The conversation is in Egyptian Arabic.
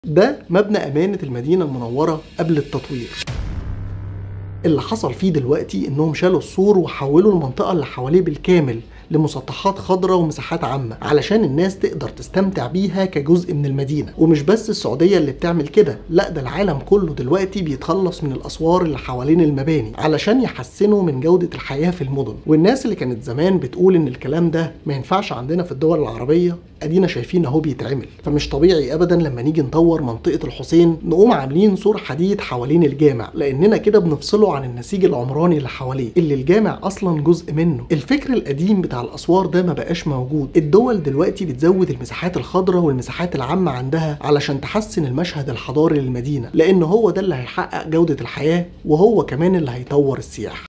ده مبنى أمانة المدينة المنورة قبل التطوير اللي حصل فيه دلوقتي انهم شالوا السور وحولوا المنطقة اللي حواليه بالكامل لمسطحات خضراء ومساحات عامة علشان الناس تقدر تستمتع بيها كجزء من المدينة ومش بس السعودية اللي بتعمل كده لا ده العالم كله دلوقتي بيتخلص من الأسوار اللي حوالين المباني علشان يحسنوا من جودة الحياة في المدن والناس اللي كانت زمان بتقول ان الكلام ده ما ينفعش عندنا في الدول العربية ادينا شايفين اهو بيتعمل فمش طبيعي ابدا لما نيجي نطور منطقة الحسين نقوم عاملين سور حديد حوالين الجامع لاننا كده بنفصله عن النسيج العمراني اللي حواليه اللي الجامع اصلا جزء منه الفكر القديم بتاع الاسوار ده ما بقاش موجود الدول دلوقتي بتزود المساحات الخضراء والمساحات العامة عندها علشان تحسن المشهد الحضاري للمدينة لان هو ده اللي هيحقق جودة الحياة وهو كمان اللي هيطور السياحة